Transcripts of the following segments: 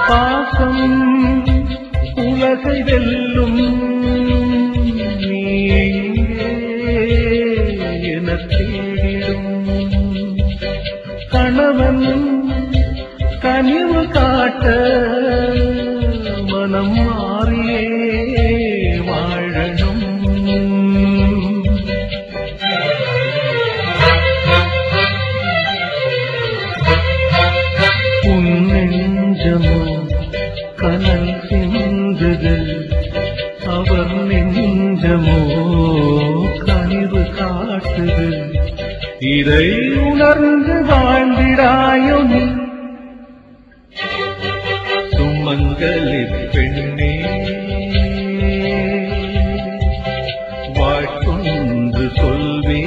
பாசம் உலகை வெல்லும் நீ எங்கே என தேடிடும் கணவன் கனிவு காட்ட மனம் மாறியே வாழணும் உன் நெஞ்சமோ கனல் சிந்தது அவர் நெஞ்சமோ கனிவு காட்டுது இதை உணர்ந்து வாழ்ந்திடாயோ நீ சுமங்கலி பெண்ணே வாழ்க்கொண்டு சொல்வே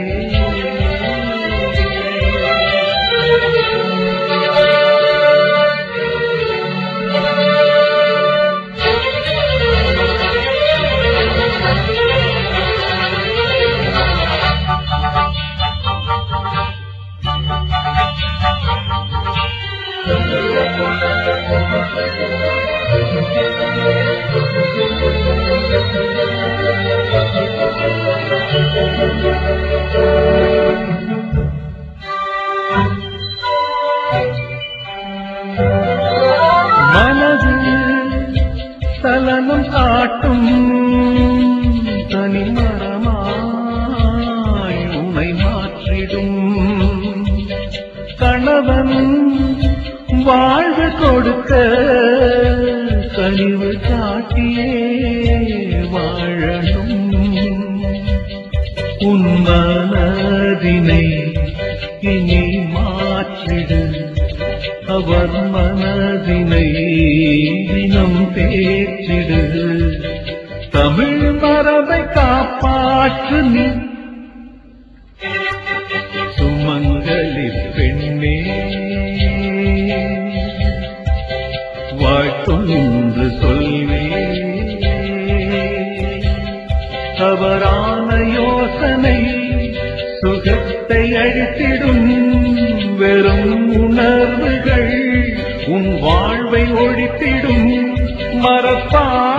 மனது சலனம் காட்டும் தனிமரமாய் உமை மாற்றிடும் கணவன் வாழ்வு கொடுக்க கழிவு காட்டியே வாழணும் உன் மனதினை இனி மாற்றிடு அவர் மனதினை தினம் பேச்சிடு தமிழ் மரபை காப்பாற்று நீ சுமங்கலி பெண்ணே வாழ்த்தொன்று சொல்வே தவறான யோசனை சுகத்தை அழித்திடும் வெறும் உணர்வுகள் உன் வாழ்வை ஒழித்திடும் மறப்பா